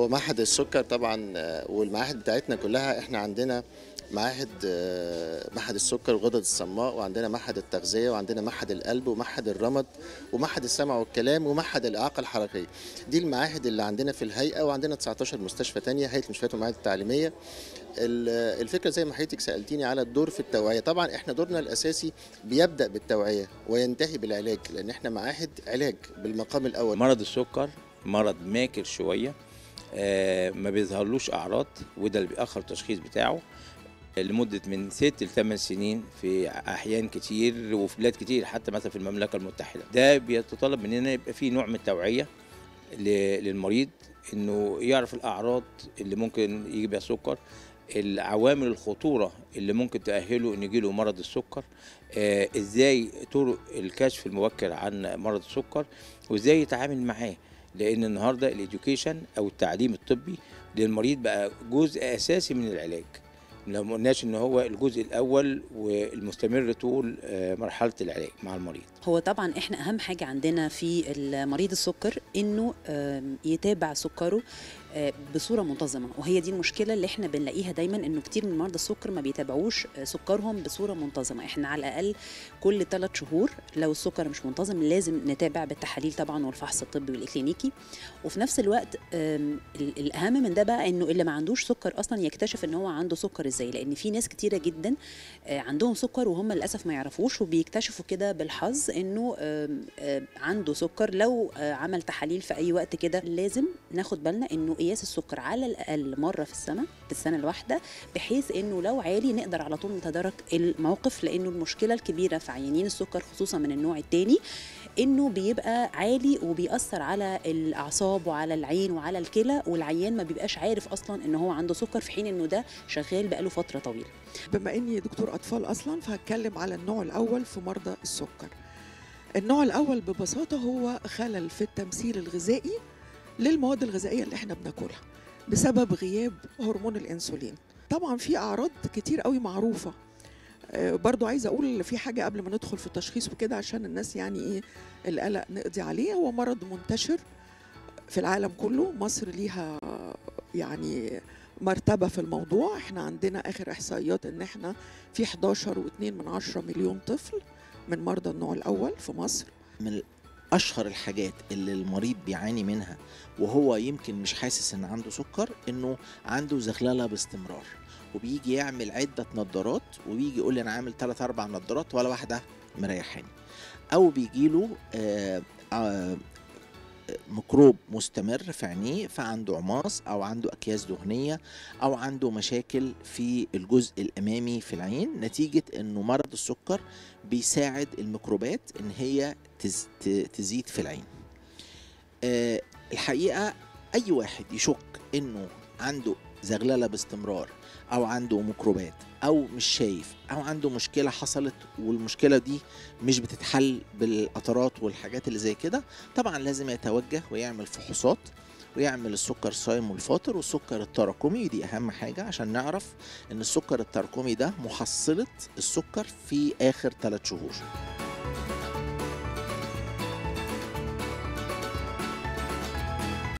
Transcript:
هو معهد السكر طبعا آه، والمعاهد بتاعتنا كلها احنا عندنا معاهد آه، معهد السكر والغدد الصماء وعندنا معهد التغذيه وعندنا معهد القلب ومعهد الرمد ومعهد السمع والكلام ومعهد الاعاقه الحركيه دي المعاهد اللي عندنا في الهيئه وعندنا 19 مستشفى تانية هيئه المستشفيات والمعاهد التعليميه ال- الفكره زي ما حضرتك سالتيني على الدور في التوعيه طبعا احنا دورنا الاساسي بيبدا بالتوعيه وينتهي بالعلاج لان احنا معاهد علاج بالمقام الاول مرض السكر مرض ماكر شويه آه، ما بيظهرلوش اعراض وده اللي بيأخر التشخيص بتاعه لمده من ست لثمان سنين في احيان كتير وفي بلاد كتير حتى مثلا في المملكه المتحده ده بيتطلب مننا يبقى في نوع من التوعيه ل- للمريض انه يعرف الاعراض اللي ممكن يجي بيها السكر العوامل الخطوره اللي ممكن تاهله ان يجيله مرض السكر آه، ازاي طرق الكشف المبكر عن مرض السكر وازاي يتعامل معاه لان النهارده الاديوكيشن او التعليم الطبي للمريض بقى جزء اساسي من العلاج لو ما قلناش ان هو الجزء الاول والمستمر طول آه، مرحله العلاج مع المريض هو طبعا احنا اهم حاجه عندنا في مريض السكر انه آم، يتابع سكره آه، بصوره منتظمه وهي دي المشكله اللي احنا بنلاقيها دايما انه كتير من مرضى السكر ما بيتابعوش آه، سكرهم بصوره منتظمه احنا على الاقل كل ثلاث شهور لو السكر مش منتظم لازم نتابع بالتحاليل طبعا والفحص الطبي والاكلينيكي وفي نفس الوقت آم، ال- الاهم من ده بقى انه اللي ما عندوش سكر اصلا يكتشف ان هو عنده سكر ازاي لان في ناس كتيره جدا آه، عندهم سكر وهم للاسف ما يعرفوش وبيكتشفوا كده بالحظ انه آم، آم، عنده سكر لو آه، عمل تحاليل في اي وقت كده لازم ناخد بالنا انه قياس السكر على الاقل مره في السنه في السنه الواحده بحيث انه لو عالي نقدر على طول نتدارك الموقف لانه المشكله الكبيره في عيانين السكر خصوصا من النوع الثاني انه بيبقى عالي وبيأثر على الاعصاب وعلى العين وعلى الكلى والعيان ما بيبقاش عارف اصلا ان هو عنده سكر في حين انه ده شغال بقاله فتره طويله بما اني دكتور اطفال اصلا فهتكلم على النوع الاول في مرضى السكر النوع الاول ببساطه هو خلل في التمثيل الغذائي للمواد الغذائيه اللي احنا بناكلها بسبب غياب هرمون الانسولين طبعا في اعراض كتير قوي معروفه آه، برضو عايزه اقول في حاجه قبل ما ندخل في التشخيص وكده عشان الناس يعني ايه القلق نقضي عليه هو مرض منتشر في العالم كله مصر ليها يعني مرتبة في الموضوع احنا عندنا اخر احصائيات ان احنا في 11 و2 من 10 مليون طفل من مرضى النوع الاول في مصر من اشهر الحاجات اللي المريض بيعاني منها وهو يمكن مش حاسس ان عنده سكر انه عنده زغلله باستمرار وبيجي يعمل عده نظارات وبيجي يقول لي انا عامل 3 4 نظارات ولا واحده مريحاني او بيجي له آه آه ميكروب مستمر في عينيه فعنده عماص او عنده اكياس دهنيه او عنده مشاكل في الجزء الامامي في العين نتيجه انه مرض السكر بيساعد الميكروبات ان هي تز- ت- تزيد في العين آه، الحقيقه اي واحد يشك انه عنده زغلله باستمرار او عنده ميكروبات او مش شايف او عنده مشكله حصلت والمشكله دي مش بتتحل بالقطرات والحاجات اللي زي كده طبعا لازم يتوجه ويعمل فحوصات ويعمل السكر الصايم والفاطر والسكر التراكمي دي اهم حاجه عشان نعرف ان السكر التراكمي ده محصله السكر في اخر ثلاث شهور